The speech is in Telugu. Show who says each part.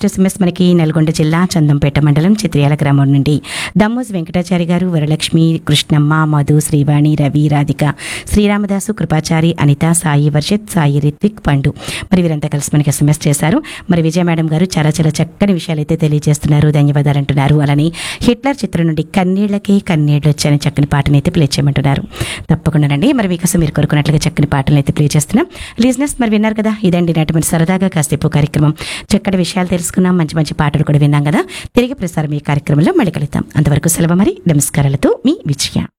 Speaker 1: నెక్స్ట్ ఎస్ఎంఎస్ మనకి నల్గొండ జిల్లా చందంపేట మండలం చిత్రియాల గ్రామం నుండి దమ్మోజ్ వెంకటాచారి గారు వరలక్ష్మి కృష్ణమ్మ మధు శ్రీవాణి రవి రాధిక శ్రీరామదాసు కృపాచారి అనిత సాయి వర్షిత్ సాయి రిత్విక్ పండు మరి వీరంతా కలిసి మనకి ఎస్ఎంఎస్ చేశారు మరి విజయ మేడం గారు చాలా చాలా చక్కని విషయాలు అయితే తెలియజేస్తున్నారు ధన్యవాదాలు అంటున్నారు అలానే హిట్లర్ చిత్రం నుండి కన్నీళ్లకే కన్నీళ్ళు వచ్చాయని చక్కని పాటను అయితే ప్లే చేయమంటున్నారు తప్పకుండానండి మరి మీకోసం మీరు కోరుకున్నట్లుగా చక్కని పాటలు అయితే ప్లే చేస్తున్నాం లిజినెస్ మరి విన్నారు కదా ఇదండి నాటి మరి సరదాగా కాసేపు కార్యక్రమం చక్కటి విషయాలు తెలుసుకున్నాం మంచి మంచి పాటలు కూడా విన్నాం కదా తిరిగి ప్రసారం ఈ కార్యక్రమంలో మళ్ళీ కలుద్దాం అంతవరకు సెలవు మరి నమస్కారాలతో మీ విజయ